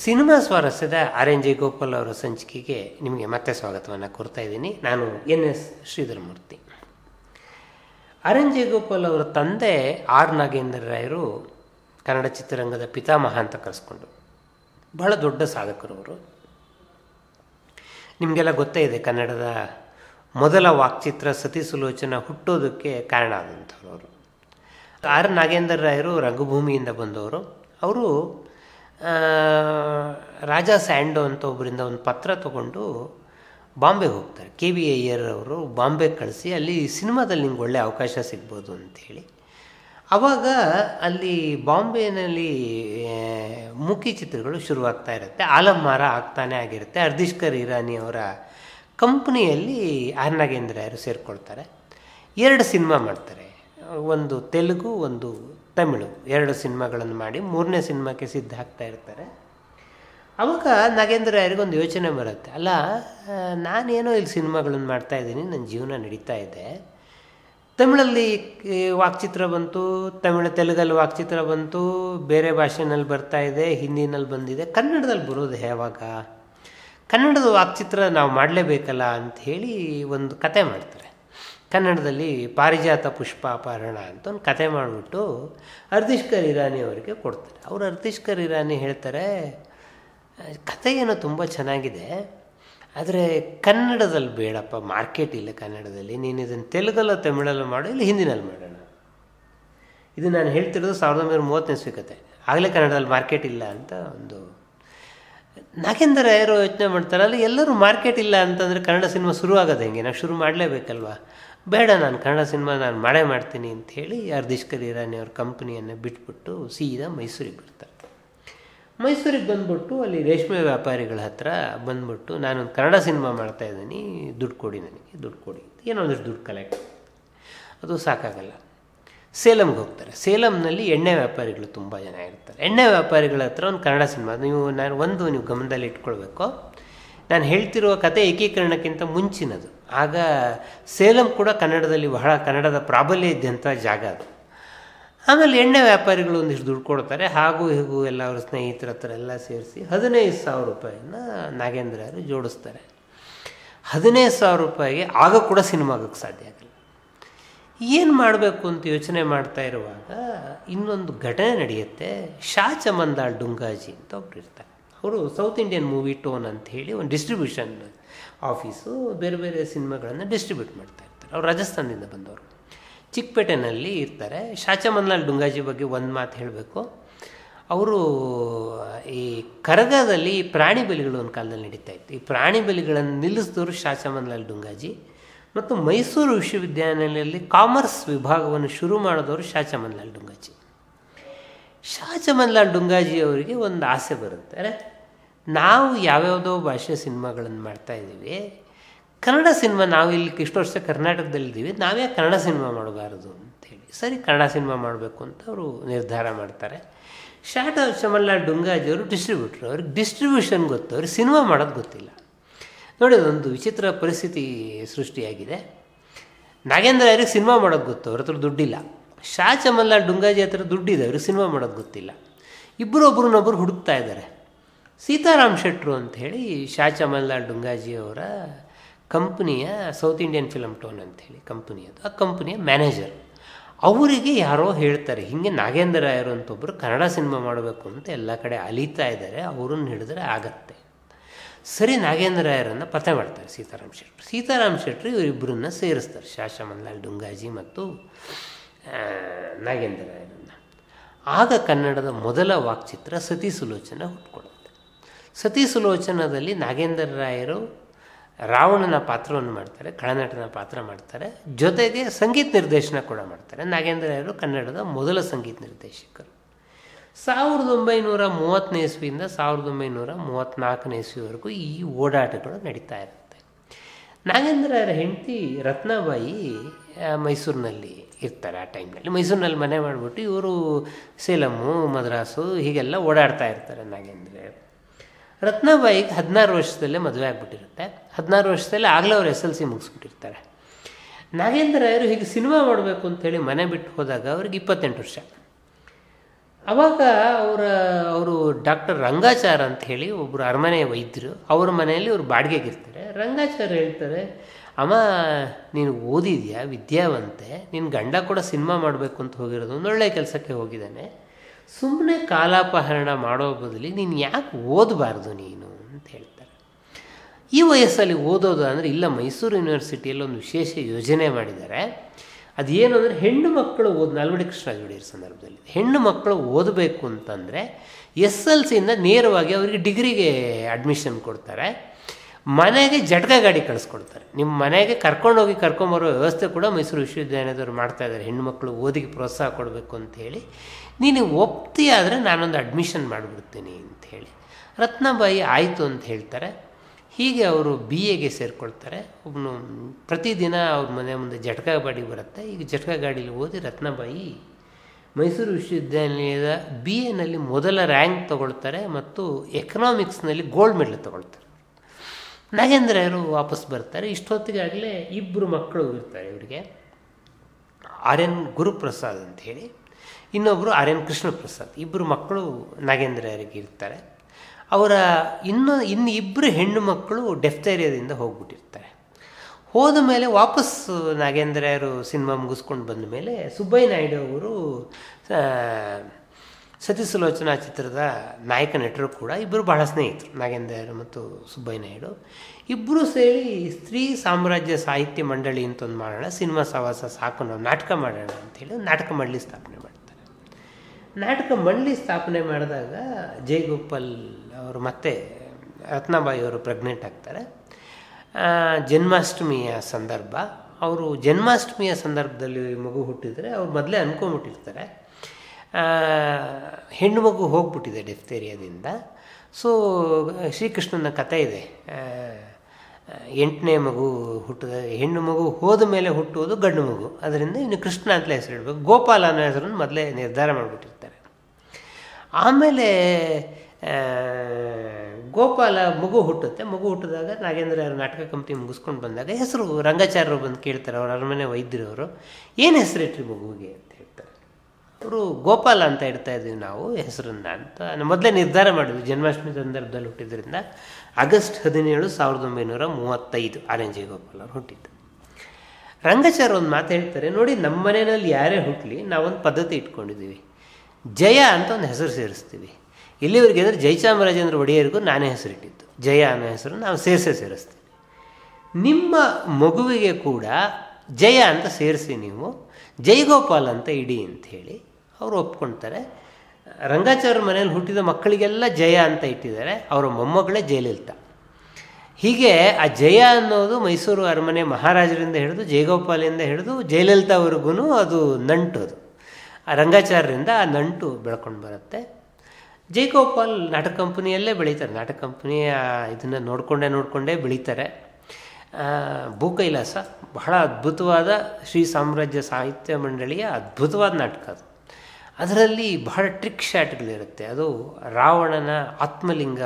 cinema ಸ್ವಾರಸ್ಯದ R N J Gopal ಅವರ ಸಂಚಿಕೆಗೆ ನಿಮಗೆ ಮತ್ತೆ ಸ್ವಾಗತವನ್ನು ಕೋರ್ತಾ ಇದ್ದೀನಿ ನಾನು N S Sridharamurthy R N J Gopal ಅವರ ತಂದೆ ಆರ್ ನಾಗೇಂದ್ರ ರಾಯರು ಕನ್ನಡ ಚಿತ್ರರಂಗದ ಪಿತಾಮಹ ಅಂತ ಕರೆಸ್ಕೊಂಡು ಬಹಳ ದೊಡ್ಡ ಸಾಧಕರು ಅವರು ನಿಮಗೆಲ್ಲ ಗೊತ್ತೇ ಇದೆ ಕನ್ನಡದ ಮೊದಲ ವಾಕ್ಚಿತ್ರ ಸತಿ ಸುಲೋಚನ ಹುಟ್ಟೋದಕ್ಕೆ ಕಾರಣ ಆದಂಥವ್ರು ಅವರು ಆರ್ ನಾಗೇಂದ್ರ ರಾಯರು ರಂಗಭೂಮಿಯಿಂದ ಬಂದವರು ಅವರು ರಾಜಾ ಸ್ಯಾಂಡೋ ಅಂತ ಒಬ್ಬರಿಂದ ಒಂದು ಪತ್ರ ತಗೊಂಡು ಬಾಂಬೆಗೆ ಹೋಗ್ತಾರೆ ಕೆ ವಿ ಅಯ್ಯರ್ ಅವರು ಬಾಂಬೆಗೆ ಕಳಿಸಿ ಅಲ್ಲಿ ಸಿನಿಮಾದಲ್ಲಿ ನಿಂಗೆ ಒಳ್ಳೆ ಅವಕಾಶ ಸಿಗ್ಬೋದು ಅಂಥೇಳಿ ಆವಾಗ ಅಲ್ಲಿ ಬಾಂಬೆನಲ್ಲಿ ಮುಖಿ ಚಿತ್ರಗಳು ಶುರುವಾಗ್ತಾ ಇರುತ್ತೆ ಆಲಂಮಾರ ಆಗ್ತಾನೆ ಆಗಿರುತ್ತೆ ಹರ್ದಿಶ್ಕರ್ ಇರಾನಿ ಅವರ ಕಂಪ್ನಿಯಲ್ಲಿ ಆರ್ ನಾಗೇಂದ್ರ ಯಾರು ಸೇರಿಕೊಳ್ತಾರೆ ಎರಡು ಸಿನಿಮಾ ಮಾಡ್ತಾರೆ ಒಂದು ತೆಲುಗು ಒಂದು ತಮಿಳು ಎರಡು ಸಿನಿಮಾಗಳನ್ನು ಮಾಡಿ ಮೂರನೇ ಸಿನಿಮಾಕ್ಕೆ ಸಿದ್ಧ ಆಗ್ತಾ ಇರ್ತಾರೆ ಅವಾಗ ನಾಗೇಂದ್ರ ಯಾರಿಗೊಂದು ಯೋಚನೆ ಬರುತ್ತೆ ಅಲ್ಲ ನಾನೇನೋ ಇಲ್ಲಿ ಸಿನಿಮಾಗಳನ್ನು ಮಾಡ್ತಾ ಇದ್ದೀನಿ ನನ್ನ ಜೀವನ ನಡೀತಾ ಇದೆ ತಮಿಳಲ್ಲಿ ವಾಕ್ಚಿತ್ರ ಬಂತು ತಮಿಳು ತೆಲುಗಲ್ಲಿ ವಾಕ್ಚಿತ್ರ ಬಂತು ಬೇರೆ ಭಾಷೆನಲ್ಲಿ ಬರ್ತಾ ಇದೆ ಹಿಂದಿನಲ್ಲಿ ಬಂದಿದೆ ಕನ್ನಡದಲ್ಲಿ ಬರೋದು ಯಾವಾಗ ಕನ್ನಡದ ವಾಕ್ಚಿತ್ರ ನಾವು ಮಾಡಲೇಬೇಕಲ್ಲ ಅಂಥೇಳಿ ಒಂದು ಕತೆ ಮಾಡ್ತಾರೆ ಕನ್ನಡದಲ್ಲಿ ಪಾರಿಜಾತ ಪುಷ್ಪ ಅಪಹರಣ ಅಂತ ಒಂದು ಕತೆ ಮಾಡಿಬಿಟ್ಟು ಹರ್ದಿಶ್ಕರ್ ಇರಾನಿ ಅವರಿಗೆ ಕೊಡ್ತಾರೆ ಅವರು ಹರ್ದಿಶ್ಕರ್ ಇರಾನಿ ಹೇಳ್ತಾರೆ ಕತೆ ಏನೋ ತುಂಬ ಚೆನ್ನಾಗಿದೆ ಆದರೆ ಕನ್ನಡದಲ್ಲಿ ಬೇಡಪ್ಪ ಮಾರ್ಕೆಟ್ ಇಲ್ಲ ಕನ್ನಡದಲ್ಲಿ ನೀನು ಇದನ್ನು ತೆಲುಗಲ್ಲೋ ತಮಿಳಲ್ಲೋ ಮಾಡು ಇಲ್ಲ ಹಿಂದಿನಲ್ಲಿ ಮಾಡೋಣ ಇದು ನಾನು ಹೇಳ್ತಿರೋದು ಸಾವಿರದ ಒಂಬೈನೂರ ಮೂವತ್ತನೇ ಸ್ವೀಕತೆ ಆಗಲೇ ಕನ್ನಡದಲ್ಲಿ ಮಾರ್ಕೆಟ್ ಇಲ್ಲ ಅಂತ ಒಂದು ನಾಗೇಂದ್ರ ಯಾರೋ ಯೋಚನೆ ಮಾಡ್ತಾರಲ್ಲ ಎಲ್ಲರೂ ಮಾರ್ಕೆಟ್ ಇಲ್ಲ ಅಂತಂದರೆ ಕನ್ನಡ ಸಿನಿಮಾ ಶುರು ಆಗೋದು ಹೆಂಗೆ ನಾವು ಶುರು ಮಾಡಲೇಬೇಕಲ್ವಾ ಬೇಡ ನಾನು ಕನ್ನಡ ಸಿನಿಮಾ ನಾನು ಮಾಡೇ ಮಾಡ್ತೀನಿ ಅಂಥೇಳಿ ಹರ್ದಿಶ್ಕರ್ ಇರಾನಿ ಅವ್ರ ಕಂಪ್ನಿಯನ್ನು ಬಿಟ್ಬಿಟ್ಟು ಸೀದಾ ಮೈಸೂರಿಗೆ ಬರ್ತಾರೆ ಮೈಸೂರಿಗೆ ಬಂದ್ಬಿಟ್ಟು ಅಲ್ಲಿ ರೇಷ್ಮೆ ವ್ಯಾಪಾರಿಗಳ ಹತ್ರ ಬಂದ್ಬಿಟ್ಟು ನಾನೊಂದು ಕನ್ನಡ ಸಿನಿಮಾ ಮಾಡ್ತಾಯಿದ್ದೀನಿ ದುಡ್ಡು ಕೊಡಿ ನನಗೆ ದುಡ್ಡು ಕೊಡಿ ಏನೋ ಒಂದಷ್ಟು ದುಡ್ಡು ಕಲೆಕ್ಟ್ ಅದು ಸಾಕಾಗಲ್ಲ ಸೇಲಂಗೆ ಹೋಗ್ತಾರೆ ಸೇಲಂನಲ್ಲಿ ಎಣ್ಣೆ ವ್ಯಾಪಾರಿಗಳು ತುಂಬ ಜನ ಇರ್ತಾರೆ ಎಣ್ಣೆ ವ್ಯಾಪಾರಿಗಳ ಹತ್ರ ಒಂದು ಕನ್ನಡ ಸಿನಿಮಾ ನೀವು ನಾನು ಒಂದು ನೀವು ಗಮನದಲ್ಲಿ ಇಟ್ಕೊಳ್ಬೇಕು ನಾನು ಹೇಳ್ತಿರುವ ಕತೆ ಏಕೀಕರಣಕ್ಕಿಂತ ಮುಂಚಿನದು ಆಗ ಸೇಲಂ ಕೂಡ ಕನ್ನಡದಲ್ಲಿ ಬಹಳ ಕನ್ನಡದ ಪ್ರಾಬಲ್ಯ ಇದ್ದಂಥ ಜಾಗ ಅದು ಆಮೇಲೆ ಎಣ್ಣೆ ವ್ಯಾಪಾರಿಗಳು ಒಂದಿಷ್ಟು ದುಡ್ಡು ಕೊಡ್ತಾರೆ ಹಾಗೂ ಹೀಗೂ ಎಲ್ಲ ಅವ್ರ ಸ್ನೇಹಿತರ ಹತ್ರ ಎಲ್ಲ ಸೇರಿಸಿ ಹದಿನೈದು ಸಾವಿರ ರೂಪಾಯಿನ ನಾಗೇಂದ್ರರು ಜೋಡಿಸ್ತಾರೆ ಹದಿನೈದು ಸಾವಿರ ರೂಪಾಯಿಗೆ ಆಗ ಕೂಡ ಸಿನಿಮಾ ಆಗೋಕ್ಕೆ ಸಾಧ್ಯ ಆಗಲ್ಲ ಏನು ಮಾಡಬೇಕು ಅಂತ ಯೋಚನೆ ಮಾಡ್ತಾ ಇರುವಾಗ ಇನ್ನೊಂದು ಘಟನೆ ನಡೆಯುತ್ತೆ ಶಾ ಚಮಂದಾಳ್ ಡುಂಗಾಜಿ ಅಂತ ಒಬ್ರು ಇರ್ತಾರೆ ಅವರು ಸೌತ್ ಇಂಡಿಯನ್ ಮೂವಿ ಟೋನ್ ಅಂತ ಹೇಳಿ ಒಂದು ಡಿಸ್ಟ್ರಿಬ್ಯೂಷನ್ ಆಫೀಸು ಬೇರೆ ಬೇರೆ ಸಿನಿಮಾಗಳನ್ನು ಡಿಸ್ಟ್ರಿಬ್ಯೂಟ್ ಮಾಡ್ತಾ ಇರ್ತಾರೆ ಅವ್ರು ರಾಜಸ್ಥಾನದಿಂದ ಬಂದವರು ಚಿಕ್ಕಪೇಟೆನಲ್ಲಿ ಇರ್ತಾರೆ ಶಾಚಮನ್ಲಾಲ್ ಡುಂಗಾಜಿ ಬಗ್ಗೆ ಒಂದು ಮಾತು ಹೇಳಬೇಕು ಅವರು ಈ ಕರಗದಲ್ಲಿ ಪ್ರಾಣಿ ಬಲಿಗಳು ಒಂದು ಕಾಲದಲ್ಲಿ ನಡೀತಾ ಇತ್ತು ಈ ಪ್ರಾಣಿ ಬಲಿಗಳನ್ನು ನಿಲ್ಲಿಸಿದವರು ಶಾಚಮನ್ಲಾಲ್ ಡುಂಗಾಜಿ ಮತ್ತು ಮೈಸೂರು ವಿಶ್ವವಿದ್ಯಾನಿಲಯದಲ್ಲಿ ಕಾಮರ್ಸ್ ವಿಭಾಗವನ್ನು ಶುರು ಮಾಡಿದವರು ಶಾಚಮನ್ಲಾಲ್ ಡುಂಗಾಜಿ ಶಾಚಮನ್ಲಾಲ್ ಡುಂಗಾಜಿ ಅವರಿಗೆ ಒಂದು ಆಸೆ ಬರುತ್ತೆ ನಾವು ಯಾವ್ಯಾವುದೋ ಭಾಷೆ ಸಿನಿಮಾಗಳನ್ನು ಮಾಡ್ತಾ ಇದ್ದೀವಿ ಕನ್ನಡ ಸಿನಿಮಾ ನಾವು ಇಲ್ಲಿ ಇಷ್ಟು ವರ್ಷ ಕರ್ನಾಟಕದಲ್ಲಿದ್ದೀವಿ ನಾವೇ ಕನ್ನಡ ಸಿನಿಮಾ ಮಾಡಬಾರದು ಅಂಥೇಳಿ ಸರಿ ಕನ್ನಡ ಸಿನಿಮಾ ಮಾಡಬೇಕು ಅಂತ ಅವರು ನಿರ್ಧಾರ ಮಾಡ್ತಾರೆ ಶಾಟ ಚಮನ್ಲಾಲ್ ಡುಂಗಾಜಿ ಅವರು ಡಿಸ್ಟ್ರಿಬ್ಯೂಟ್ರ್ ಅವ್ರಿಗೆ ಡಿಸ್ಟ್ರಿಬ್ಯೂಷನ್ ಗೊತ್ತು ಅವ್ರಿಗೆ ಸಿನಿಮಾ ಮಾಡೋದು ಗೊತ್ತಿಲ್ಲ ನೋಡಿ ಅದೊಂದು ವಿಚಿತ್ರ ಪರಿಸ್ಥಿತಿ ಸೃಷ್ಟಿಯಾಗಿದೆ ನಾಗೇಂದ್ರ ಯಾರಿಗೆ ಸಿನಿಮಾ ಮಾಡೋದು ಗೊತ್ತು ಅವ್ರ ಹತ್ರ ದುಡ್ಡಿಲ್ಲ ಶಾ ಚಮನ್ಲಾಲ್ ಡುಂಗಾಜಿ ಹತ್ರ ದುಡ್ಡಿದೆ ಅವ್ರಿಗೆ ಸಿನಿಮಾ ಮಾಡೋದು ಗೊತ್ತಿಲ್ಲ ಇಬ್ಬರು ಒಬ್ರನ್ನೊಬ್ಬರು ಹುಡುಕ್ತಾ ಇದ್ದಾರೆ ಸೀತಾರಾಮ್ ಶೆಟ್ರು ಅಂಥೇಳಿ ಶಾ ಚಮನ್ಲಾಲ್ ಡುಂಗಾಜಿ ಅವರ ಕಂಪ್ನಿಯ ಸೌತ್ ಇಂಡಿಯನ್ ಫಿಲಮ್ ಟೋನ್ ಅಂಥೇಳಿ ಕಂಪ್ನಿ ಅದು ಆ ಕಂಪ್ನಿಯ ಮ್ಯಾನೇಜರ್ ಅವರಿಗೆ ಯಾರೋ ಹೇಳ್ತಾರೆ ಹೀಗೆ ನಾಗೇಂದ್ರ ರಾಯರು ಅಂತ ಒಬ್ಬರು ಕನ್ನಡ ಸಿನಿಮಾ ಮಾಡಬೇಕು ಅಂತ ಎಲ್ಲ ಕಡೆ ಅಲೀತಾ ಇದ್ದಾರೆ ಅವ್ರನ್ನ ಹಿಡಿದ್ರೆ ಆಗತ್ತೆ ಸರಿ ನಾಗೇಂದ್ರ ರಾಯರನ್ನು ಪತ್ತೆ ಮಾಡ್ತಾರೆ ಸೀತಾರಾಮ್ ಶೆಟ್ರು ಸೀತಾರಾಮ್ ಶೆಟ್ರು ಇವರಿಬ್ಬರನ್ನ ಸೇರಿಸ್ತಾರೆ ಶಾಶಮನ್ಲಾಲ್ ಡುಂಗಾಜಿ ಮತ್ತು ನಾಗೇಂದ್ರ ರಾಯರನ್ನು ಆಗ ಕನ್ನಡದ ಮೊದಲ ವಾಕ್ಚಿತ್ರ ಸತಿ ಸುಲೋಚನ ಹುಟ್ಕೊಳ್ಳುತ್ತೆ ಸತಿ ಸುಲೋಚನದಲ್ಲಿ ನಾಗೇಂದ್ರ ರಾಯರು ರಾವಣನ ಪಾತ್ರವನ್ನು ಮಾಡ್ತಾರೆ ಖಳನಟನ ಪಾತ್ರ ಮಾಡ್ತಾರೆ ಜೊತೆಗೆ ಸಂಗೀತ ನಿರ್ದೇಶನ ಕೂಡ ಮಾಡ್ತಾರೆ ನಾಗೇಂದ್ರ ರಾಯರು ಕನ್ನಡದ ಮೊದಲ ಸಂಗೀತ ನಿರ್ದೇಶಕರು ಸಾವಿರದ ಒಂಬೈನೂರ ಮೂವತ್ತನೇ ಇಸ್ವಿಯಿಂದ ಸಾವಿರದ ಒಂಬೈನೂರ ಮೂವತ್ತ್ನಾಲ್ಕನೇ ಇಸ್ವಿವರೆಗೂ ಈ ಓಡಾಟಗಳು ನಡೀತಾ ಇರುತ್ತೆ ನಾಗೇಂದ್ರರ ಹೆಂಡತಿ ರತ್ನಾಬಾಯಿ ಮೈಸೂರಿನಲ್ಲಿ ಇರ್ತಾರೆ ಆ ಟೈಮ್ನಲ್ಲಿ ಮೈಸೂರಿನಲ್ಲಿ ಮನೆ ಮಾಡಿಬಿಟ್ಟು ಇವರು ಸೇಲಮ್ಮು ಮದ್ರಾಸು ಹೀಗೆಲ್ಲ ಓಡಾಡ್ತಾ ಇರ್ತಾರೆ ನಾಗೇಂದ್ರ ರತ್ನಾಬಾಯಿಗೆ ಹದಿನಾರು ವರ್ಷದಲ್ಲೇ ಮದುವೆ ಆಗಿಬಿಟ್ಟಿರುತ್ತೆ ಹದಿನಾರು ವರ್ಷದಲ್ಲೇ ಆಗಲೇ ಅವ್ರು ಎಸ್ ಎಲ್ ಸಿ ಮುಗಿಸ್ಬಿಟ್ಟಿರ್ತಾರೆ ನಾಗೇಂದ್ರ ರಾಯರು ಹೀಗೆ ಸಿನಿಮಾ ಮಾಡಬೇಕು ಅಂತೇಳಿ ಮನೆ ಬಿಟ್ಟು ಹೋದಾಗ ಅವ್ರಿಗೆ ಇಪ್ಪತ್ತೆಂಟು ವರ್ಷ ಅವಾಗ ಅವರ ಅವರು ಡಾಕ್ಟರ್ ರಂಗಾಚಾರ ಅಂತ ಹೇಳಿ ಒಬ್ಬರು ಅರಮನೆ ವೈದ್ಯರು ಅವ್ರ ಮನೆಯಲ್ಲಿ ಅವ್ರು ಬಾಡಿಗೆಗಿರ್ತಾರೆ ರಂಗಾಚಾರ ಹೇಳ್ತಾರೆ ಅಮ್ಮ ನೀನು ಓದಿದ್ಯಾ ವಿದ್ಯಾವಂತೆ ನಿನ್ನ ಗಂಡ ಕೂಡ ಸಿನಿಮಾ ಮಾಡಬೇಕು ಅಂತ ಹೋಗಿರೋದು ಒಂದೊಳ್ಳೆ ಕೆಲಸಕ್ಕೆ ಹೋಗಿದ್ದಾನೆ ಸುಮ್ಮನೆ ಕಾಲಾಪಹರಣ ಮಾಡೋ ಬದಲಿ ನೀನು ಯಾಕೆ ಓದಬಾರ್ದು ನೀನು ಅಂತ ಹೇಳ್ತಾರೆ ಈ ವಯಸ್ಸಲ್ಲಿ ಓದೋದು ಅಂದರೆ ಇಲ್ಲ ಮೈಸೂರು ಯೂನಿವರ್ಸಿಟಿಯಲ್ಲಿ ಒಂದು ವಿಶೇಷ ಯೋಜನೆ ಮಾಡಿದ್ದಾರೆ ಅದೇನು ಅಂದರೆ ಹೆಣ್ಣು ಮಕ್ಕಳು ಓದ್ ನಾಲ್ವಡಿ ಕೃಷ್ಣರಾಜ ಸಂದರ್ಭದಲ್ಲಿ ಹೆಣ್ಣು ಮಕ್ಕಳು ಓದಬೇಕು ಅಂತಂದರೆ ಎಸ್ ಎಲ್ ಸಿಯಿಂದ ನೇರವಾಗಿ ಅವರಿಗೆ ಡಿಗ್ರಿಗೆ ಅಡ್ಮಿಷನ್ ಕೊಡ್ತಾರೆ ಮನೆಗೆ ಜಟ್ಕ ಗಾಡಿ ಕಳಿಸ್ಕೊಡ್ತಾರೆ ನಿಮ್ಮ ಮನೆಗೆ ಕರ್ಕೊಂಡೋಗಿ ಕರ್ಕೊಂಬರೋ ವ್ಯವಸ್ಥೆ ಕೂಡ ಮೈಸೂರು ವಿಶ್ವವಿದ್ಯಾಲಯದವ್ರು ಮಾಡ್ತಾ ಇದ್ದಾರೆ ಹೆಣ್ಣುಮಕ್ಳು ಓದಿಗೆ ಪ್ರೋತ್ಸಾಹ ಕೊಡಬೇಕು ಅಂತ ಹೇಳಿ ನೀನು ಒಪ್ತೀಯಾದರೆ ನಾನೊಂದು ಅಡ್ಮಿಷನ್ ಮಾಡಿಬಿಡ್ತೀನಿ ಅಂತ ಹೇಳಿ ರತ್ನಬಾಯಿ ಆಯಿತು ಅಂತ ಹೇಳ್ತಾರೆ ಹೀಗೆ ಅವರು ಬಿ ಎಗೆ ಸೇರಿಕೊಳ್ತಾರೆ ಒಬ್ಬನು ಪ್ರತಿದಿನ ಅವ್ರ ಮನೆ ಮುಂದೆ ಜಟ್ಕಾ ಗಾಡಿ ಬರುತ್ತೆ ಈಗ ಜಟ್ಕಾ ಗಾಡೀಲಿ ಓದಿ ರತ್ನಬಾಯಿ ಮೈಸೂರು ವಿಶ್ವವಿದ್ಯಾನಿಲಯದ ಬಿ ಎನಲ್ಲಿ ಮೊದಲ ರ್ಯಾಂಕ್ ತಗೊಳ್ತಾರೆ ಮತ್ತು ಎಕನಾಮಿಕ್ಸ್ನಲ್ಲಿ ಗೋಲ್ಡ್ ಮೆಡಲ್ ತಗೊಳ್ತಾರೆ ನಾಗೇಂದ್ರ ಅವರು ವಾಪಸ್ ಬರ್ತಾರೆ ಇಷ್ಟೊತ್ತಿಗಾಗಲೇ ಇಬ್ಬರು ಮಕ್ಕಳು ಇರ್ತಾರೆ ಇವರಿಗೆ ಆರ್ ಎನ್ ಗುರುಪ್ರಸಾದ್ ಅಂತ ಹೇಳಿ ಇನ್ನೊಬ್ಬರು ಆರ್ ಎನ್ ಕೃಷ್ಣ ಪ್ರಸಾದ್ ಇಬ್ಬರು ಮಕ್ಕಳು ನಾಗೇಂದ್ರರಿಗೆ ಇರ್ತಾರೆ ಅವರ ಇನ್ನು ಇನ್ನು ಇಬ್ಬರು ಹೆಣ್ಣು ಮಕ್ಕಳು ಡೆಫ್ತೇರಿಯಾದಿಂದ ಹೋಗ್ಬಿಟ್ಟಿರ್ತಾರೆ ಹೋದ ಮೇಲೆ ವಾಪಸ್ ನಾಗೇಂದ್ರರು ಸಿನಿಮಾ ಮುಗಿಸ್ಕೊಂಡು ಬಂದ ಮೇಲೆ ಸುಬ್ಬಯ್ಯ ನಾಯ್ಡು ಅವರು ಸತಿಸುಲೋಚನಾ ಚಿತ್ರದ ನಾಯಕ ನಟರು ಕೂಡ ಇಬ್ಬರು ಬಹಳ ಸ್ನೇಹಿತರು ನಾಗೇಂದ್ರ ಮತ್ತು ಸುಬ್ಬಯ್ಯ ನಾಯ್ಡು ಇಬ್ಬರು ಸೇರಿ ಸ್ತ್ರೀ ಸಾಮ್ರಾಜ್ಯ ಸಾಹಿತ್ಯ ಮಂಡಳಿ ಅಂತ ಒಂದು ಮಾಡೋಣ ಸಿನಿಮಾ ಸವಾಸ ಸಾಕು ನಾವು ನಾಟಕ ಮಾಡೋಣ ಅಂಥೇಳಿ ಒಂದು ನಾಟಕ ಮಂಡಳಿ ಸ್ಥಾಪನೆ ಮಾಡ್ತಾರೆ ನಾಟಕ ಮಂಡಳಿ ಸ್ಥಾಪನೆ ಮಾಡಿದಾಗ ಜಯಗೋಪಾಲ್ ಅವರು ಮತ್ತೆ ರತ್ನಾಬಾಯಿ ಅವರು ಪ್ರೆಗ್ನೆಂಟ್ ಆಗ್ತಾರೆ ಜನ್ಮಾಷ್ಟಮಿಯ ಸಂದರ್ಭ ಅವರು ಜನ್ಮಾಷ್ಟಮಿಯ ಸಂದರ್ಭದಲ್ಲಿ ಮಗು ಹುಟ್ಟಿದರೆ ಅವ್ರು ಮೊದಲೇ ಅಂದ್ಕೊಂಬಿಟ್ಟಿರ್ತಾರೆ ಹೆಣ್ಣು ಮಗು ಹೋಗ್ಬಿಟ್ಟಿದೆ ಡೆಫ್ತೇರಿಯಾದಿಂದ ಸೊ ಶ್ರೀಕೃಷ್ಣನ ಕಥೆ ಇದೆ ಎಂಟನೇ ಮಗು ಹುಟ್ಟಿದ ಹೆಣ್ಣು ಮಗು ಹೋದ ಮೇಲೆ ಹುಟ್ಟುವುದು ಗಂಡು ಮಗು ಅದರಿಂದ ಇನ್ನು ಕೃಷ್ಣ ಅಂತಲೇ ಹೆಸರು ಇಡಬೇಕು ಗೋಪಾಲ ಅನ್ನೋ ಹೆಸರನ್ನು ಮೊದಲೇ ನಿರ್ಧಾರ ಮಾಡಿಬಿಟ್ಟಿರ್ತಾರೆ ಆಮೇಲೆ ಗೋಪಾಲ ಮಗು ಹುಟ್ಟುತ್ತೆ ಮಗು ಹುಟ್ಟಿದಾಗ ನಾಗೇಂದ್ರ ನಾಟಕ ಕಂಪ್ನಿ ಮುಗಿಸ್ಕೊಂಡು ಬಂದಾಗ ಹೆಸರು ರಂಗಾಚಾರ್ಯರು ಬಂದು ಕೇಳ್ತಾರೆ ಅವ್ರ ಅರಮನೆ ವೈದ್ಯರವರು ಏನು ಹೆಸರಿಟ್ರಿ ಮಗುವಿಗೆ ಅಂತ ಹೇಳ್ತಾರೆ ಅವರು ಗೋಪಾಲ ಅಂತ ಇಡ್ತಾ ಇದ್ದೀವಿ ನಾವು ಹೆಸರನ್ನ ಅಂತ ಮೊದಲೇ ನಿರ್ಧಾರ ಮಾಡಿದ್ವಿ ಜನ್ಮಾಷ್ಟಮಿ ಸಂದರ್ಭದಲ್ಲಿ ಹುಟ್ಟಿದ್ರಿಂದ ಆಗಸ್ಟ್ ಹದಿನೇಳು ಸಾವಿರದ ಒಂಬೈನೂರ ಮೂವತ್ತೈದು ಆರ್ ಎನ್ ಜಯಗೋಪಾಲ್ ಅವರು ಹುಟ್ಟಿದ್ದು ರಂಗಾಚಾರ್ಯ ಒಂದು ಮಾತು ಹೇಳ್ತಾರೆ ನೋಡಿ ನಮ್ಮ ಮನೆಯಲ್ಲಿ ಯಾರೇ ಹುಟ್ಟಲಿ ನಾವೊಂದು ಪದ್ಧತಿ ಇಟ್ಕೊಂಡಿದ್ದೀವಿ ಜಯ ಅಂತ ಒಂದು ಹೆಸರು ಸೇರಿಸ್ತೀವಿ ಇಲ್ಲಿವರೆಗೆ ಅಂದರೆ ಜಯಚಾಮರಾಜೇಂದ್ರ ಒಡೆಯರಿಗೂ ನಾನೇ ಹೆಸರಿಟ್ಟಿದ್ದು ಜಯ ಅನ್ನೋ ಹೆಸರು ನಾವು ಸೇರಿಸೇ ಸೇರಿಸ್ತೀವಿ ನಿಮ್ಮ ಮಗುವಿಗೆ ಕೂಡ ಜಯ ಅಂತ ಸೇರಿಸಿ ನೀವು ಜೈಗೋಪಾಲ್ ಅಂತ ಇಡಿ ಅಂತ ಹೇಳಿ ಅವರು ಒಪ್ಕೊಳ್ತಾರೆ ರಂಗಾಚಾರ್ಯ ಮನೇಲಿ ಹುಟ್ಟಿದ ಮಕ್ಕಳಿಗೆಲ್ಲ ಜಯ ಅಂತ ಇಟ್ಟಿದ್ದಾರೆ ಅವರ ಮೊಮ್ಮಗಳೇ ಜಯಲಲಿತಾ ಹೀಗೆ ಆ ಜಯ ಅನ್ನೋದು ಮೈಸೂರು ಅರಮನೆ ಮಹಾರಾಜರಿಂದ ಹಿಡಿದು ಜಯಗೋಪಾಲಿಂದ ಹಿಡಿದು ಜಯಲಲಿತಾವರೆಗೂ ಅದು ನಂಟು ಅದು ಆ ರಂಗಾಚಾರ್ಯರಿಂದ ಆ ನಂಟು ಬೆಳ್ಕೊಂಡು ಬರುತ್ತೆ ಜಯಗೋಪಾಲ್ ನಾಟಕ ಕಂಪ್ನಿಯಲ್ಲೇ ಬೆಳೀತಾರೆ ನಾಟಕ ಕಂಪ್ನಿಯ ಇದನ್ನು ನೋಡಿಕೊಂಡೇ ನೋಡಿಕೊಂಡೇ ಬೆಳೀತಾರೆ ಭೂಕೈಲಾಸ ಬಹಳ ಅದ್ಭುತವಾದ ಶ್ರೀ ಸಾಮ್ರಾಜ್ಯ ಸಾಹಿತ್ಯ ಮಂಡಳಿಯ ಅದ್ಭುತವಾದ ನಾಟಕ ಅದು ಅದರಲ್ಲಿ ಬಹಳ ಟ್ರಿಕ್ ಶಾಟ್ಗಳಿರುತ್ತೆ ಅದು ರಾವಣನ ಆತ್ಮಲಿಂಗ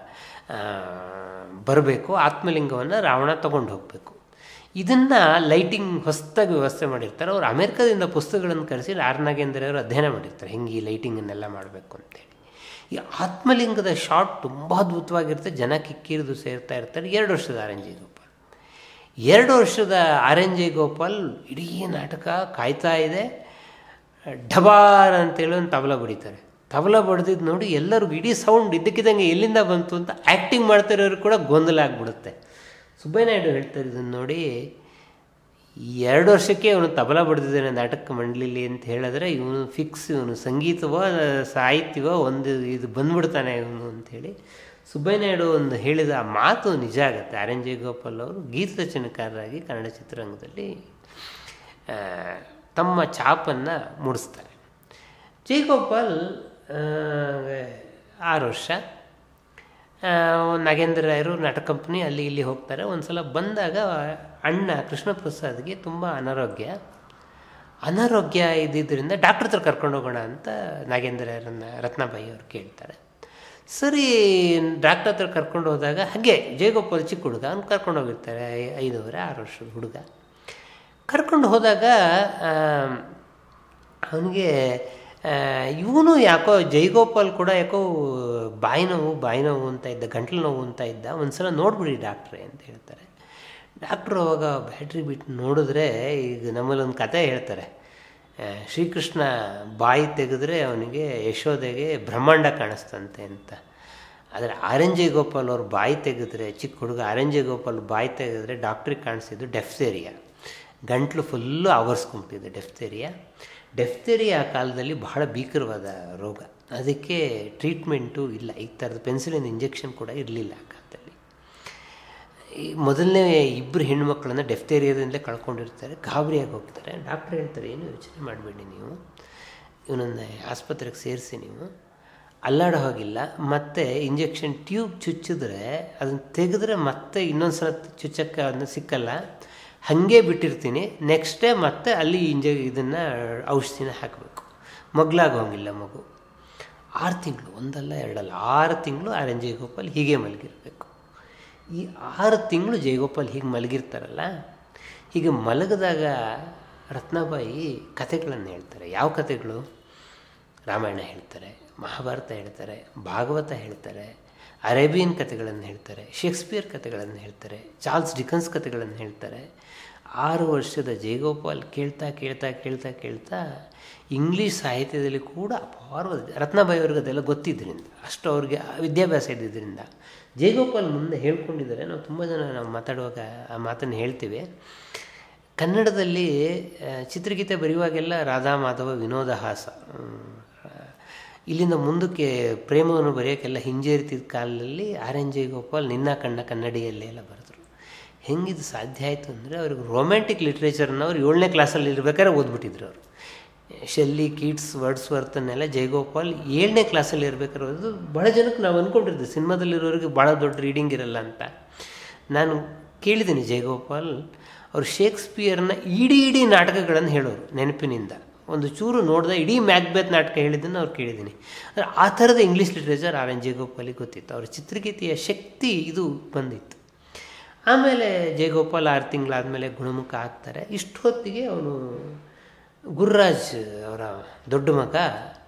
ಬರಬೇಕು ಆತ್ಮಲಿಂಗವನ್ನು ರಾವಣ ತಗೊಂಡು ಹೋಗಬೇಕು ಇದನ್ನು ಲೈಟಿಂಗ್ ಹೊಸದಾಗಿ ವ್ಯವಸ್ಥೆ ಮಾಡಿರ್ತಾರೆ ಅವ್ರು ಅಮೆರಿಕದಿಂದ ಪುಸ್ತಕಗಳನ್ನು ಕರೆಸಿ ಆರ್ ನಾಗೇಂದ್ರ ಅವರು ಅಧ್ಯಯನ ಮಾಡಿರ್ತಾರೆ ಹೆಂಗೆ ಈ ಲೈಟಿಂಗನ್ನೆಲ್ಲ ಮಾಡಬೇಕು ಅಂತೇಳಿ ಈ ಆತ್ಮಲಿಂಗದ ಶಾಟ್ ತುಂಬ ಅದ್ಭುತವಾಗಿರುತ್ತೆ ಜನ ಕಿಕ್ಕಿರಿದು ಸೇರ್ತಾ ಇರ್ತಾರೆ ಎರಡು ವರ್ಷದ ಆರ್ ಎನ್ ಜಿ ಗೋಪಾಲ್ ಎರಡು ವರ್ಷದ ಆರ್ ಎನ್ ಜಿ ಗೋಪಾಲ್ ಇಡೀ ನಾಟಕ ಕಾಯ್ತಾ ಇದೆ ಢಬಾರ್ ಅಂತೇಳಿ ಒಂದು ತಬಲ ಬಡಿತಾರೆ ತಬಲ ಬಡ್ದಿದ್ದು ನೋಡಿ ಎಲ್ಲರಿಗೂ ಇಡೀ ಸೌಂಡ್ ಇದ್ದಕ್ಕಿದ್ದಂಗೆ ಎಲ್ಲಿಂದ ಬಂತು ಅಂತ ಆ್ಯಕ್ಟಿಂಗ್ ಮಾಡ್ತಿರೋರು ಕೂಡ ಗೊಂದಲ ಆಗಿಬಿಡುತ್ತೆ ಸುಬ್ಬಯ್ಯ ನಾಯ್ಡು ಹೇಳ್ತಾರೆ ಇದನ್ನು ನೋಡಿ ಎರಡು ವರ್ಷಕ್ಕೆ ಅವನು ತಬಲ ಬಡ್ದಿದ್ದಾನೆ ನಾಟಕ ಮಂಡಳಿಲಿ ಅಂತ ಹೇಳಿದ್ರೆ ಇವನು ಫಿಕ್ಸ್ ಇವನು ಸಂಗೀತವೋ ಸಾಹಿತ್ಯವೋ ಒಂದು ಇದು ಬಂದ್ಬಿಡ್ತಾನೆ ಇವನು ಅಂಥೇಳಿ ಸುಬ್ಬಯ್ಯ ನಾಯ್ಡು ಒಂದು ಹೇಳಿದ ಆ ಮಾತು ನಿಜ ಆಗುತ್ತೆ ಆರ್ ಎನ್ ಜಯಗೋಪಾಲ್ ಅವರು ಗೀತರಚನೆಕಾರರಾಗಿ ಕನ್ನಡ ಚಿತ್ರರಂಗದಲ್ಲಿ ತಮ್ಮ ಛಾಪನ್ನು ಮೂಡಿಸ್ತಾರೆ ಜಯಗೋಪಾಲ್ ಆರು ವರ್ಷ ನಾಗೇಂದ್ರ ರಾಯರು ನಾಟಕ ಕಂಪ್ನಿ ಅಲ್ಲಿ ಇಲ್ಲಿ ಹೋಗ್ತಾರೆ ಒಂದು ಸಲ ಬಂದಾಗ ಅಣ್ಣ ಕೃಷ್ಣ ಪ್ರಸಾದ್ಗೆ ತುಂಬ ಅನಾರೋಗ್ಯ ಅನಾರೋಗ್ಯ ಇದ್ದಿದ್ದರಿಂದ ಡಾಕ್ಟ್ರ್ ಹತ್ರ ಕರ್ಕೊಂಡು ಹೋಗೋಣ ಅಂತ ನಾಗೇಂದ್ರ ರಾಯರನ್ನ ರತ್ನಾಬಾಯಿ ಅವರು ಕೇಳ್ತಾರೆ ಸರಿ ಡಾಕ್ಟ್ರ್ ಹತ್ರ ಕರ್ಕೊಂಡು ಹೋದಾಗ ಹಾಗೆ ಜಯಗೋಪಾಲ್ ಚಿಕ್ಕ ಹುಡುಗ ಅವ್ನು ಕರ್ಕೊಂಡು ಹೋಗಿರ್ತಾರೆ ಐದೂವರೆ ಆರು ವರ್ಷದ ಹುಡುಗ ಕರ್ಕೊಂಡು ಹೋದಾಗ ಅವನಿಗೆ ಇವನು ಯಾಕೋ ಜೈಗೋಪಾಲ್ ಕೂಡ ಯಾಕೋ ಬಾಯಿ ನೋವು ಬಾಯಿ ನೋವು ಅಂತ ಇದ್ದ ಗಂಟ್ಲು ನೋವು ಅಂತ ಇದ್ದ ಒಂದು ಸಲ ನೋಡ್ಬಿಡಿ ಡಾಕ್ಟ್ರೇ ಅಂತ ಹೇಳ್ತಾರೆ ಡಾಕ್ಟ್ರು ಅವಾಗ ಬ್ಯಾಟ್ರಿ ಬಿಟ್ಟು ನೋಡಿದ್ರೆ ಈಗ ನಮ್ಮಲ್ಲಿ ಒಂದು ಕತೆ ಹೇಳ್ತಾರೆ ಆ, ಶ್ರೀಕೃಷ್ಣ ಬಾಯಿ ತೆಗೆದ್ರೆ ಅವನಿಗೆ ಯಶೋದೆಗೆ ಬ್ರಹ್ಮಾಂಡ ಕಾಣಿಸ್ತಂತೆ ಅಂತ ಆದರೆ ಆರೆಂಜೆ ಗೋಪಾಲ್ ಅವ್ರು ಬಾಯಿ ತೆಗೆದ್ರೆ ಚಿಕ್ಕ ಹುಡುಗ ಆರೆಂಜೆ ಗೋಪಾಲ್ ಬಾಯಿ ತೆಗೆದ್ರೆ ಡಾಕ್ಟ್ರಿಗೆ ಕಾಣಿಸಿದ್ದು ಡೆಫ್ತೇರಿಯಾ ಗಂಟ್ಲು ಫುಲ್ಲು ಆವರಿಸ್ಕೊಂಬಿಟ್ಟಿದೆ ಡೆಫ್ತೇರಿಯಾ ಡೆಫ್ತೇರಿಯಾ ಆ ಕಾಲದಲ್ಲಿ ಬಹಳ ಭೀಕರವಾದ ರೋಗ ಅದಕ್ಕೆ ಟ್ರೀಟ್ಮೆಂಟು ಇಲ್ಲ ಈ ಥರದ ಪೆನ್ಸಿಲಿನ್ ಇಂಜೆಕ್ಷನ್ ಕೂಡ ಇರಲಿಲ್ಲ ಆ ಕಾಲದಲ್ಲಿ ಈ ಮೊದಲನೇ ಇಬ್ಬರು ಹೆಣ್ಮಕ್ಳನ್ನ ಡೆಫ್ತೇರಿಯಾದಿಂದಲೇ ಕಳ್ಕೊಂಡಿರ್ತಾರೆ ಗಾಬರಿಯಾಗಿ ಹೋಗ್ತಾರೆ ಡಾಕ್ಟ್ರ್ ಹೇಳ್ತಾರೆ ಏನು ಯೋಚನೆ ಮಾಡಬೇಡಿ ನೀವು ಇವನನ್ನು ಆಸ್ಪತ್ರೆಗೆ ಸೇರಿಸಿ ನೀವು ಅಲ್ಲಾಡೋ ಹೋಗಿಲ್ಲ ಮತ್ತೆ ಇಂಜೆಕ್ಷನ್ ಟ್ಯೂಬ್ ಚುಚ್ಚಿದ್ರೆ ಅದನ್ನು ತೆಗೆದ್ರೆ ಮತ್ತೆ ಇನ್ನೊಂದು ಸಲ ಚುಚ್ಚಕ್ಕೆ ಅದನ್ನ ಸಿಕ್ಕಲ್ಲ ಹಾಗೆ ಬಿಟ್ಟಿರ್ತೀನಿ ನೆಕ್ಸ್ಟ್ ಡೇ ಮತ್ತೆ ಅಲ್ಲಿ ಇಂಜೆ ಇದನ್ನು ಔಷಧಿನ ಹಾಕಬೇಕು ಮಗ್ಲಾಗ ಹೋಗಿಲ್ಲ ಮಗು ಆರು ತಿಂಗಳು ಒಂದಲ್ಲ ಎರಡಲ್ಲ ಆರು ತಿಂಗಳು ಆರ್ ಜಯಗೋಪಾಲ್ ಹೀಗೆ ಮಲಗಿರಬೇಕು ಈ ಆರು ತಿಂಗಳು ಜಯಗೋಪಾಲ್ ಹೀಗೆ ಮಲಗಿರ್ತಾರಲ್ಲ ಹೀಗೆ ಮಲಗಿದಾಗ ರತ್ನಾಬಾಯಿ ಕಥೆಗಳನ್ನು ಹೇಳ್ತಾರೆ ಯಾವ ಕಥೆಗಳು ರಾಮಾಯಣ ಹೇಳ್ತಾರೆ ಮಹಾಭಾರತ ಹೇಳ್ತಾರೆ ಭಾಗವತ ಹೇಳ್ತಾರೆ ಅರೇಬಿಯನ್ ಕಥೆಗಳನ್ನು ಹೇಳ್ತಾರೆ ಶೇಕ್ಸ್ಪಿಯರ್ ಕಥೆಗಳನ್ನು ಹೇಳ್ತಾರೆ ಚಾರ್ಲ್ಸ್ ಡಿಕನ್ಸ್ ಕಥೆಗಳನ್ನು ಹೇಳ್ತಾರೆ ಆರು ವರ್ಷದ ಜಯಗೋಪಾಲ್ ಕೇಳ್ತಾ ಕೇಳ್ತಾ ಕೇಳ್ತಾ ಕೇಳ್ತಾ ಇಂಗ್ಲೀಷ್ ಸಾಹಿತ್ಯದಲ್ಲಿ ಕೂಡ ಅಪಾರವಾದ ರತ್ನಾಬಾಯಿ ಅವ್ರಿಗೆ ಅದೆಲ್ಲ ಗೊತ್ತಿದ್ದರಿಂದ ಅಷ್ಟು ಅವ್ರಿಗೆ ವಿದ್ಯಾಭ್ಯಾಸ ಇದ್ದಿದ್ದರಿಂದ ಜಯಗೋಪಾಲ್ ಮುಂದೆ ಹೇಳ್ಕೊಂಡಿದ್ದಾರೆ ನಾವು ತುಂಬ ಜನ ನಾವು ಮಾತಾಡುವಾಗ ಆ ಮಾತನ್ನು ಹೇಳ್ತೀವಿ ಕನ್ನಡದಲ್ಲಿ ಆ, ಚಿತ್ರಗೀತೆ ಬರೆಯುವಾಗೆಲ್ಲ ರಾಧಾ ಮಾಧವ ವಿನೋದ ಹಾಸ ಹ್ಮ್, ಆ, ಇಲ್ಲಿಂದ ಮುಂದಕ್ಕೆ ಪ್ರೇಮವನ್ನು ಬರೆಯೋಕ್ಕೆಲ್ಲ ಹಿಂಜರಿತಿದ್ದ ಕಾಲದಲ್ಲಿ ಆರ್ ಎನ್ ಜಯಗೋಪಾಲ್ ನಿನ್ನ ಕಣ್ಣ ಕನ್ನಡಿಯಲ್ಲೇ ಎಲ್ಲ ಬರೆದ್ರು ಹೆಂಗಿದು ಸಾಧ್ಯ ಆಯಿತು ಅಂದರೆ ಅವ್ರಿಗೆ ರೊಮ್ಯಾಂಟಿಕ್ ಲಿಟ್ರೇಚರ್ನ ಅವ್ರು ಏಳನೇ ಕ್ಲಾಸಲ್ಲಿ ಇರ್ಬೇಕಾದ್ರೆ ಓದ್ಬಿಟ್ಟಿದ್ರು ಅವರು ಶೆಲ್ಲಿ ಕೀಟ್ಸ್ ವರ್ಡ್ಸ್ ವರ್ತನ್ನೆಲ್ಲ ಜಯಗೋಪಾಲ್ ಏಳನೇ ಕ್ಲಾಸಲ್ಲಿ ಇರ್ಬೇಕಾದ್ರೆ ಓದೋದು ಭಾಳ ಜನಕ್ಕೆ ನಾವು ಅಂದ್ಕೊಂಡಿರ್ತೀವಿ ಸಿನಿಮಾದಲ್ಲಿರೋರಿಗೆ ಭಾಳ ದೊಡ್ಡ ರೀಡಿಂಗ್ ಇರಲ್ಲ ಅಂತ ನಾನು ಕೇಳಿದ್ದೀನಿ ಜಯಗೋಪಾಲ್ ಅವರು ಶೇಕ್ಸ್ಪಿಯರ್ನ ಇಡೀ ಇಡೀ ನಾಟಕಗಳನ್ನು ಹೇಳೋರು ನೆನಪಿನಿಂದ ಒಂದು ಚೂರು ನೋಡಿದ ಇಡೀ ಮ್ಯಾಕ್ಬೆತ್ ನಾಟಕ ಹೇಳಿದ್ದನ್ನು ಅವ್ರು ಕೇಳಿದ್ದೀನಿ ಅಂದರೆ ಆ ಥರದ ಇಂಗ್ಲೀಷ್ ಲಿಟ್ರೇಚರ್ ಆರ್ ಎನ್ ಜಯಗೋಪಾಲಿಗೆ ಗೊತ್ತಿತ್ತು ಅವ್ರ ಚಿತ್ರಗೀತೆಯ ಶಕ್ತಿ ಇದು ಬಂದಿತ್ತು ಆಮೇಲೆ ಜಯಗೋಪಾಲ್ ಆರು ತಿಂಗಳಾದಮೇಲೆ ಗುಣಮುಖ ಆಗ್ತಾರೆ ಇಷ್ಟು ಹೊತ್ತಿಗೆ ಅವನು ಗುರುರಾಜ್ ಅವರ ದೊಡ್ಡ ಮಗ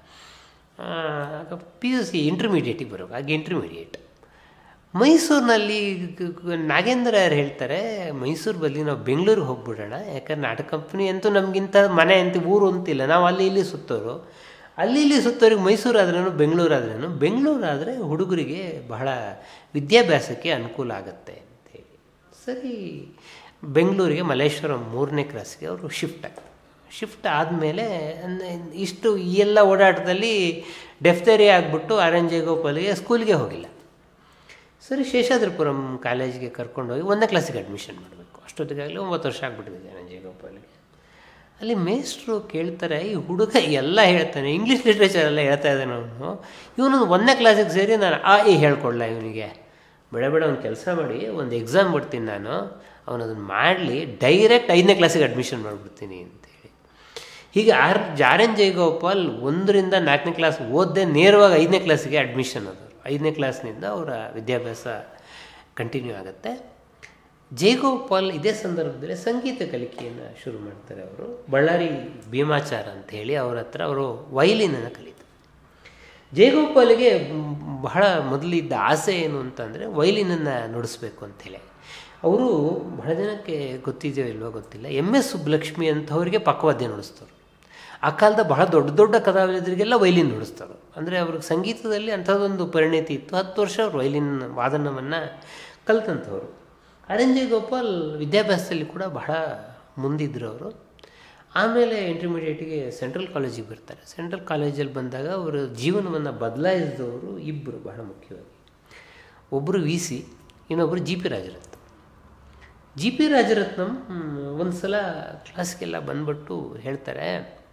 ಪಿ ಯು ಸಿ ಇಂಟರ್ಮೀಡಿಯೇಟಿಗೆ ಬರೋ ಆಗ ಇಂಟರ್ಮೀಡಿಯೇಟ್ ಮೈಸೂರಿನಲ್ಲಿ ಗ- ಗ- ನಾಗೇಂದ್ರ ಯಾರು ಹೇಳ್ತಾರೆ ಮೈಸೂರು ಬದಲಿ ನಾವು ಬೆಂಗಳೂರಿಗೆ ಹೋಗ್ಬಿಡೋಣ ಯಾಕಂದ್ರೆ ನಾಟಕ ಕಂಪ್ನಿ ಅಂತೂ ನಮಗಿಂತ ಮನೆ ಅಂತ ಊರು ಅಂತಿಲ್ಲ ನಾವು ಅಲ್ಲಿ ಇಲ್ಲಿ ಸುತ್ತೋರು ಅಲ್ಲಿ ಇಲ್ಲಿ ಸುತ್ತೋರಿಗೆ ಮೈಸೂರು ಆದ್ರೂ ಬೆಂಗಳೂರು ಆದ್ರೂ ಬೆಂಗಳೂರಾದರೆ ಹುಡುಗರಿಗೆ ಬಹಳ ವಿದ್ಯಾಭ್ಯಾಸಕ್ಕೆ ಅನುಕೂಲ ಆಗುತ್ತೆ ಅಂತೇಳಿ ಸರಿ ಬೆಂಗಳೂರಿಗೆ ಮಲ್ಲೇಶ್ವರಂ ಮೂರನೇ ಕ್ಲಾಸ್ಗೆ ಅವರು ಶಿಫ್ಟ್ ಆಗ್ತಾರೆ ಶಿಫ್ಟ್ ಆದಮೇಲೆ ಇಷ್ಟು ಈ ಎಲ್ಲ ಓಡಾಟದಲ್ಲಿ ಡೆಫ್ತೇರಿ ಆಗಿಬಿಟ್ಟು ಆರ್ ಎನ್ ಜಯಗೋಪಾಲ್ಗೆ ಸ್ಕೂಲ್ಗೆ ಹೋಗಿಲ್ಲ ಸರಿ ಶೇಷಾದ್ರಿಪುರಂ ಕಾಲೇಜಿಗೆ ಕರ್ಕೊಂಡೋಗಿ ಒಂದನೇ ಕ್ಲಾಸಿಗೆ ಅಡ್ಮಿಷನ್ ಮಾಡಬೇಕು ಅಷ್ಟೊತ್ತಿಗಾಗಲೇ ಒಂಬತ್ತು ವರ್ಷ ಆಗ್ಬಿಟ್ಟಿದೆ ಆರ್ ಎನ್ ಜಯಗೋಪಾಲ್ಗೆ ಅಲ್ಲಿ ಮೇಸ್ಟ್ರು ಕೇಳ್ತಾರೆ ಈ ಹುಡುಗ ಎಲ್ಲ ಹೇಳ್ತಾನೆ ಇಂಗ್ಲೀಷ್ ಲಿಟ್ರೇಚರ್ ಎಲ್ಲ ಹೇಳ್ತಾ ಇದ್ದಾನೆ ಅವನು ಇವನು ಒಂದನೇ ಕ್ಲಾಸಿಗೆ ಸೇರಿ ನಾನು ಆ ಈ ಹೇಳ್ಕೊಡ್ಲ ಇವನಿಗೆ ಬೇಡ ಬೇಡ ಒಂದು ಕೆಲಸ ಮಾಡಿ ಒಂದು ಎಕ್ಸಾಮ್ ಬಿಡ್ತೀನಿ ನಾನು ಅವನು ಅದನ್ನು ಮಾಡಲಿ ಡೈರೆಕ್ಟ್ ಐದನೇ ಕ್ಲಾಸಿಗೆ ಅಡ್ಮಿಷನ್ ಮಾಡಿಬಿಡ್ತೀನಿ ಅಂತೇಳಿ ಹೀಗೆ ಆರ್ ಜಾರನ್ ಜಯಗೋಪಾಲ್ ಒಂದರಿಂದ ನಾಲ್ಕನೇ ಕ್ಲಾಸ್ ಓದದೆ ನೇರವಾಗಿ ಐದನೇ ಕ್ಲಾಸಿಗೆ ಅಡ್ಮಿಷನ್ ಅದು ಐದನೇ ಕ್ಲಾಸ್ನಿಂದ ಅವರ ವಿದ್ಯಾಭ್ಯಾಸ ಕಂಟಿನ್ಯೂ ಆಗುತ್ತೆ ಜಯಗೋಪಾಲ್ ಇದೇ ಸಂದರ್ಭದಲ್ಲಿ ಸಂಗೀತ ಕಲಿಕೆಯನ್ನು ಶುರು ಮಾಡ್ತಾರೆ ಅವರು ಬಳ್ಳಾರಿ ಭೀಮಾಚಾರ ಅಂತ ಹೇಳಿ ಅವ್ರ ಹತ್ರ ಅವರು ವೈಲಿನನ್ನು ಕಲಿತಾರೆ ಜಯಗೋಪಾಲ್ಗೆ ಬಹಳ ಮೊದಲಿದ್ದ ಆಸೆ ಏನು ಅಂತಂದರೆ ವೈಲಿನನ್ನು ನುಡಿಸ್ಬೇಕು ಅಂಥೇಳಿ ಅವರು ಬಹಳ ಜನಕ್ಕೆ ಗೊತ್ತಿದೆಯೋ ಇಲ್ವೋ ಗೊತ್ತಿಲ್ಲ ಎಮ್ ಎಸ್ ಸುಬ್ಬಲಕ್ಷ್ಮಿ ಅಂಥವ್ರಿಗೆ ಪಕ್ಕವಾದ್ಯ ನುಡಿಸ್ತವ್ರು ಆ ಕಾಲದ ಬಹಳ ದೊಡ್ಡ ದೊಡ್ಡ ಕಲಾವಿದರಿಗೆಲ್ಲ ವೈಲಿನ್ ನುಡಿಸ್ತಾರೆ ಅಂದರೆ ಅವ್ರಿಗೆ ಸಂಗೀತದಲ್ಲಿ ಅಂಥದ್ದೊಂದು ಪರಿಣಿತಿ ಇತ್ತು ಹತ್ತು ವರ್ಷ ಅವರು ವೈಲಿನ್ ವಾದನವನ್ನು ಕಲ್ತಂಥವ್ರು ಅರಂಜೆ ಗೋಪಾಲ್ ವಿದ್ಯಾಭ್ಯಾಸದಲ್ಲಿ ಕೂಡ ಬಹಳ ಮುಂದಿದ್ರು ಅವರು ಆಮೇಲೆ ಇಂಟರ್ಮೀಡಿಯೇಟಿಗೆ ಸೆಂಟ್ರಲ್ ಕಾಲೇಜಿಗೆ ಬರ್ತಾರೆ ಸೆಂಟ್ರಲ್ ಕಾಲೇಜಲ್ಲಿ ಬಂದಾಗ ಅವರ ಜೀವನವನ್ನು ಬದಲಾಯಿಸಿದವರು ಇಬ್ಬರು ಬಹಳ ಮುಖ್ಯವಾಗಿ ಒಬ್ಬರು ವಿ ಸಿ ಇನ್ನೊಬ್ಬರು G P Rajaratna G P Rajaratnam ಒಂದು ಸಲ ಕ್ಲಾಸ್ಗೆಲ್ಲ ಬಂದ್ಬಿಟ್ಟು ಹೇಳ್ತಾರೆ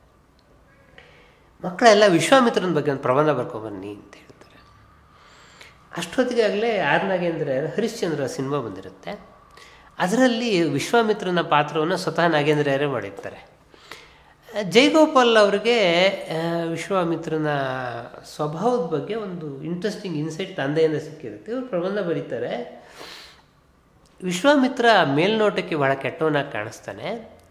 ಮಕ್ಕಳೆಲ್ಲ ವಿಶ್ವಾಮಿತ್ರನ ಬಗ್ಗೆ ಒಂದು ಪ್ರಬಂಧ ಬರ್ಕೊಬನ್ನಿ ಅಂತ ಹೇಳ್ತಾರೆ ಅಷ್ಟೊತ್ತಿಗಾಗಲೇ ಆರ್ ನಾಗೇಂದ್ರ ಹರಿಶ್ಚಂದ್ರ ಸಿನಿಮಾ ಬಂದಿರುತ್ತೆ ಅದರಲ್ಲಿ ವಿಶ್ವಾಮಿತ್ರನ ಪಾತ್ರವನ್ನು ಸ್ವತಃ ನಾಗೇಂದ್ರರೇ ಮಾಡಿರ್ತಾರೆ ಜಯಗೋಪಾಲ್ ಅವರಿಗೆ ಆ, ವಿಶ್ವಾಮಿತ್ರನ ಸ್ವಭಾವದ ಬಗ್ಗೆ ಒಂದು ಇಂಟ್ರೆಸ್ಟಿಂಗ್ ಇನ್ಸೈಟ್ ತಂದೆಯಿಂದ ಸಿಕ್ಕಿರುತ್ತೆ ಇವರು ಪ್ರಬಂಧ ಬರೀತಾರೆ ವಿಶ್ವಾಮಿತ್ರ ಮೇಲ್ನೋಟಕ್ಕೆ ಬಹಳ ಕೆಟ್ಟವನಾಗಿ ಕಾಣಿಸ್ತಾನೆ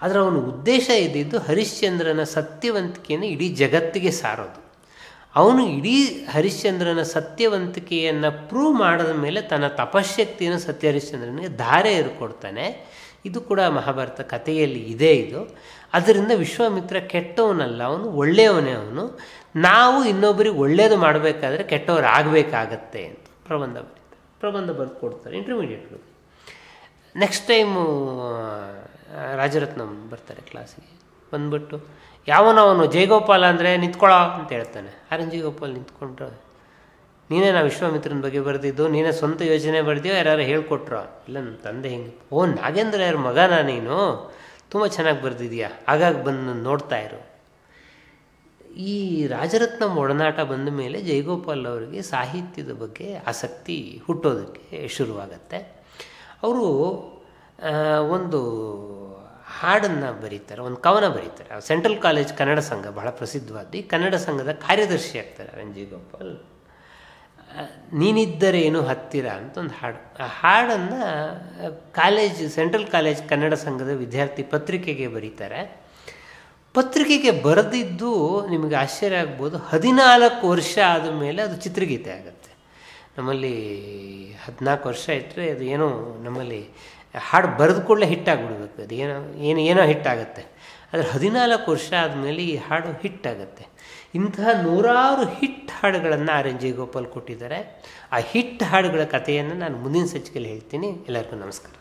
ಆದರೆ ಅವನ ಉದ್ದೇಶ ಇದ್ದಿದ್ದು ಹರಿಶ್ಚಂದ್ರನ ಸತ್ಯವಂತಿಕೆಯನ್ನು ಇಡೀ ಜಗತ್ತಿಗೆ ಸಾರೋದು ಅವನು ಇಡೀ ಹರಿಶ್ಚಂದ್ರನ ಸತ್ಯವಂತಿಕೆಯನ್ನು ಪ್ರೂವ್ ಮಾಡಿದ ಮೇಲೆ ತನ್ನ ತಪಶಕ್ತಿಯನ್ನು ಸತ್ಯ ಹರಿಶ್ಚಂದ್ರನಿಗೆ ಧಾರೆ ಏರ್ಕೊಡ್ತಾನೆ ಇದು ಕೂಡ ಮಹಾಭಾರತ ಕಥೆಯಲ್ಲಿ ಇದೆ ಇದು ಅದರಿಂದ ವಿಶ್ವಾಮಿತ್ರ ಕೆಟ್ಟವನಲ್ಲ ಅವನು ಒಳ್ಳೆಯವನೇ ಅವನು ನಾವು ಇನ್ನೊಬ್ಬರಿಗೆ ಒಳ್ಳೆಯದು ಮಾಡಬೇಕಾದ್ರೆ ಕೆಟ್ಟವರು ಆಗಬೇಕಾಗತ್ತೆ ಅಂತ ಪ್ರಬಂಧ ಬರೀತಾರೆ ಪ್ರಬಂಧ ಬರೆದು ಕೊಡ್ತಾರೆ ಇಂಟರ್ಮೀಡಿಯೇಟ್ಗಳು ನೆಕ್ಸ್ಟ್ ಟೈಮು ರಾಜರತ್ನಂ ಬರ್ತಾರೆ ಕ್ಲಾಸಿಗೆ ಬಂದ್ಬಿಟ್ಟು ಯಾವನವನು ಜಯಗೋಪಾಲ ಅಂದರೆ ನಿಂತ್ಕೊಳ್ಳೋ ಅಂತ ಹೇಳ್ತಾನೆ ಆರ್ ಎನ್ ಜಯಗೋಪಾಲ್ ನಿಂತ್ಕೊಂಡ್ರು ನೀನೇ ನಾವು ವಿಶ್ವಾಮಿತ್ರನ ಬಗ್ಗೆ ಬರೆದಿದ್ದು ನೀನೇ ಸ್ವಂತ ಯೋಚನೆ ಬರ್ದೀಯೋ ಯಾರು ಹೇಳ್ಕೊಟ್ರೋ ಇಲ್ಲ ನನ್ನ ತಂದೆ ಹಿಂಗೆ ಓ ನಾಗೇಂದ್ರ ಯಾರ ಮಗನ ನೀನು ತುಂಬ ಚೆನ್ನಾಗಿ ಬರೆದಿದ್ಯಾ ಆಗಾಗ ಬಂದು ನೋಡ್ತಾ ಇರು ಈ ರಾಜರತ್ನಂ ಒಡನಾಟ ಬಂದ ಮೇಲೆ ಜಯಗೋಪಾಲ್ ಅವರಿಗೆ ಸಾಹಿತ್ಯದ ಬಗ್ಗೆ ಆಸಕ್ತಿ ಹುಟ್ಟೋದಕ್ಕೆ ಶುರುವಾಗತ್ತೆ ಅವರು ಒಂದು ಹಾಡನ್ನು ಬರೀತಾರೆ ಒಂದು ಕವನ ಬರೀತಾರೆ ಸೆಂಟ್ರಲ್ ಕಾಲೇಜ್ ಕನ್ನಡ ಸಂಘ ಬಹಳ ಪ್ರಸಿದ್ಧವಾದ ಈ ಕನ್ನಡ ಸಂಘದ ಕಾರ್ಯದರ್ಶಿ ಆಗ್ತಾರೆ ಎನ್ ಜಿ ಗೋಪಾಲ್ ನೀನಿದ್ದರೇನು ಹತ್ತಿರ ಅಂತ ಒಂದು ಹಾಡು ಆ ಹಾಡನ್ನು ಕಾಲೇಜ್ ಸೆಂಟ್ರಲ್ ಕಾಲೇಜ್ ಕನ್ನಡ ಸಂಘದ ವಿದ್ಯಾರ್ಥಿ ಪತ್ರಿಕೆಗೆ ಬರೀತಾರೆ ಪತ್ರಿಕೆಗೆ ಬರೆದಿದ್ದು ನಿಮಗೆ ಆಶ್ಚರ್ಯ ಆಗ್ಬೋದು ಹದಿನಾಲ್ಕು ವರ್ಷ ಆದ ಮೇಲೆ ಅದು ಚಿತ್ರಗೀತೆ ಆಗುತ್ತೆ ನಮ್ಮಲ್ಲಿ ಹದಿನಾಲ್ಕು ವರ್ಷ ಇಟ್ಟರೆ ಅದು ಏನೋ ನಮ್ಮಲ್ಲಿ ಹಾಡು ಬರೆದು ಕೂಡಲೇ ಹಿಟ್ಟಾಗ್ಬಿಡ್ಬೇಕು ಅದು ಏನೋ ಏನು ಏನೋ ಹಿಟ್ಟಾಗುತ್ತೆ ಆದರೆ ಹದಿನಾಲ್ಕು ವರ್ಷ ಆದಮೇಲೆ ಈ ಹಾಡು ಹಿಟ್ಟಾಗುತ್ತೆ ಇಂತಹ ನೂರಾರು ಹಿಟ್ ಹಾಡುಗಳನ್ನು ಆರ್ ಎನ್ ಜಿ ಗೋಪಾಲ್ ಕೊಟ್ಟಿದ್ದಾರೆ ಆ ಹಿಟ್ ಹಾಡುಗಳ ಕಥೆಯನ್ನು ನಾನು ಮುಂದಿನ ಸಂಚಿಕೆಯಲ್ಲಿ ಹೇಳ್ತೀನಿ ಎಲ್ಲರಿಗೂ ನಮಸ್ಕಾರ